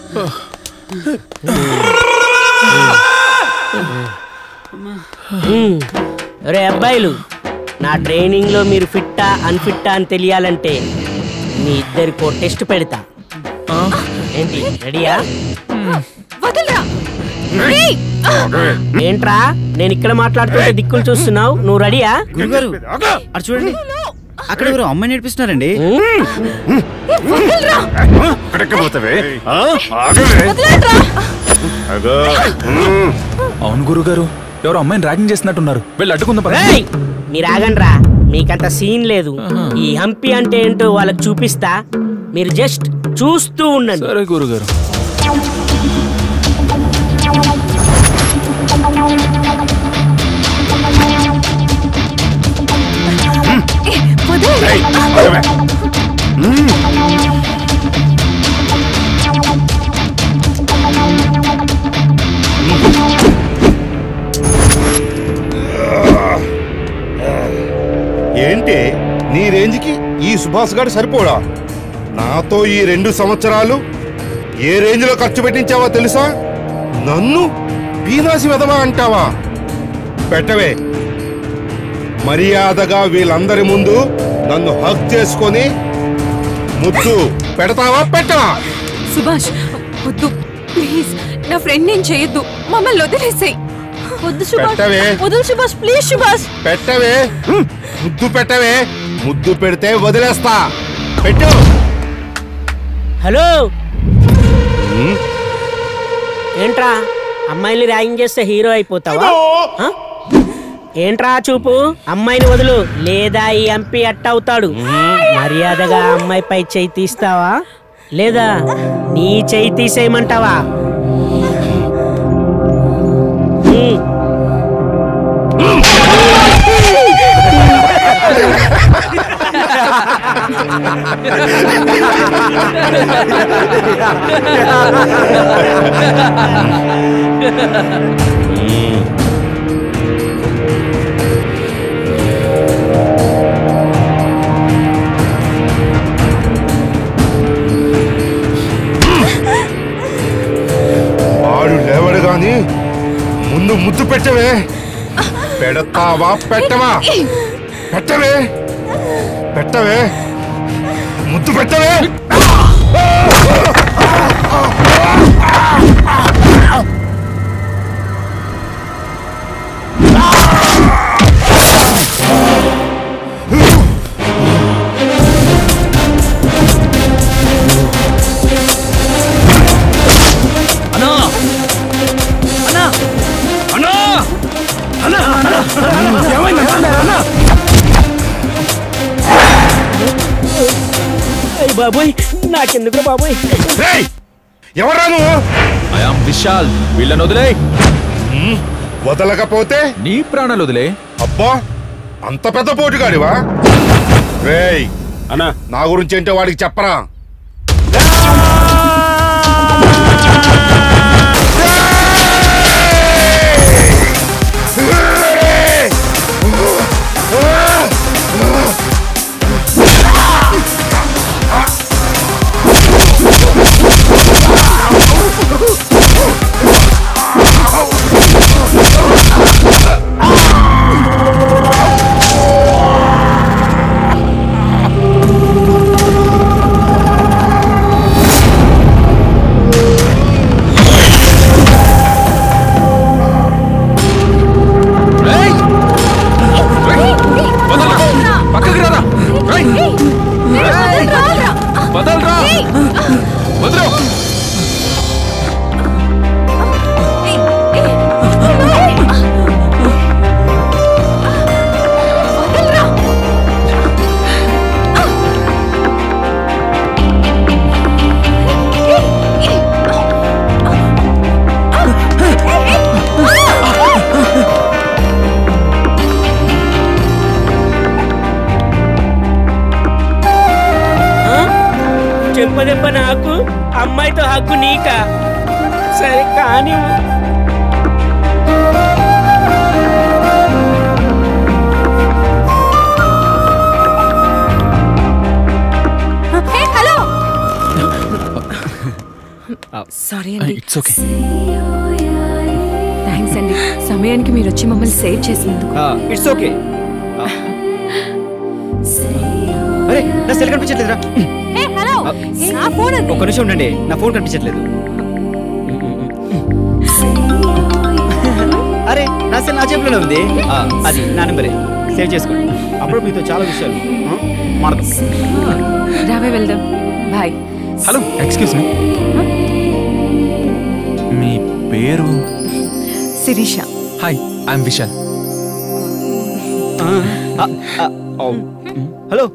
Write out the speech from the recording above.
రే అబ్బాయిలు నా ట్రైనింగ్లో మీరు ఫిట్టా అన్ఫిట్టా అని తెలియాలంటే మీ ఇద్దరికో టెస్ట్ పెడతా ఏంటి రెడీయా వదలరా ఏంట్రా నేను ఇక్కడ మాట్లాడుతుంటే దిక్కులు చూస్తున్నావు నువ్వు రెడీయా గురుగారు అటు చూడండి అక్కడ ఎవరు అమ్మాయి నేర్పిస్తున్నారండి వదలరా ఎక్కడికి పోతావే ఆ? ఆగవే వదలరా అగో ఉమ్. అవును గురుగారు ఎవరో అమ్మాయిని ర్యాగింగ్ చేసినట్టున్నారు వెళ్ళి అడ్డుకుందాం పద. రేయ్! మీరు ఆగండ్రా మీకంత సీన్ లేదు ఈ హంపి అంటే ఏంటో వాళ్ళకి చూపిస్తా మీరు జస్ట్ చూస్తూ ఉండండి సరే గురుగారు వదలరా ఏయ్, ఆగవే. ఏంటి నీ రేంజ్కి ఈ సుభాష్ గారు సరిపోడా నాతో ఈ రెండు సంవత్సరాలు ఏ రేంజ్లో ఖర్చు పెట్టించావో తెలుసా నన్ను పీనాసి వెదవా అంటావా పెట్టవే మర్యాదగా వీళ్ళందరి ముందు నన్ను హక్ చేసుకొని ముద్దు పెడతావా పెట్టవా సుభాష్ వద్దు ప్లీజ్ నా ఫ్రెండ్ నేను చేయొద్దు మమ్మల్ని వదిలేసాయి వద్దు సుభాష్ పెట్టవే. వద్దు సుభాష్ ప్లీజ్ సుభాష్ పెట్టవే ముద్దు పెట్టవే ముద్దు పెడితే వదిలేస్తా పెట్టు హలో ఏంట్రా అమ్మాయిని ర్యాగింగ్ చేస్తే హీరో అయిపోతావా ఆ? ఏంట్రా ఆ చూపు అమ్మాయిని వదులు లేదా ఈ ఎంపీ అట్టవుతాడు మర్యాదగా ఆ అమ్మాయిపై చేయి తీస్తావా లేదా నీ చేయి తీసేయమంటావా ఉమ్. వాడు లేవడు గాని ముందు ముద్దు పెట్టవే పెడతావా పెట్టవా పెట్టవే పెట్టవే ముద్దు పెట్టవే అయ్ బాబోయ్ నాకెందుకు బాబోయ్ రేయ్! ఎవర్రా నువ్వు ఐ ఆమ్ విశాల్ వీళ్ళని వదిలే వదలకపోతే నీ ప్రాణాలు వదిలే అబ్బా అంత పెద్ద పోటుగాడివా రేయ్ అన్నా నా గురించి ఏంటో వాడికి చెప్పరా ఏయ్! వదలరా! పక్కకి రారా ఏయ్! వదలరా వదలు చెంపదెబ్బ నాకు అమ్మాయితో హక్కు నీకా సరే కానీ హలో సారీ అండి ఇట్స్ ఓకే థ్యాంక్స్ అండి సమయానికి మీరు వచ్చి మమ్మల్ని సేవ్ చేసినందుకు ఇట్స్ ఓకే అరే నా సెల్ కనిపించట్లేదురా హలో నా ఫోన్ ఒక్క నిమిషం ఉండండి నా ఫోన్ కనిపించట్లేదు అరే నా సెల్ నా జేబులోనే ఉంది ఆ, అది నా నెంబరే సేవ్ చేసుకోండి అప్పుడు మీతో చాలా విషయాలు ఆ, మాట్లాడదాం రావే వెళ్దాం బాయ్ హలో ఎక్స్క్యూజ్ మీ మీ పేరు శిరీష హాయ్ ఐఎమ్ విశాల్ ఆ, ఆ, ఆ, ఓ.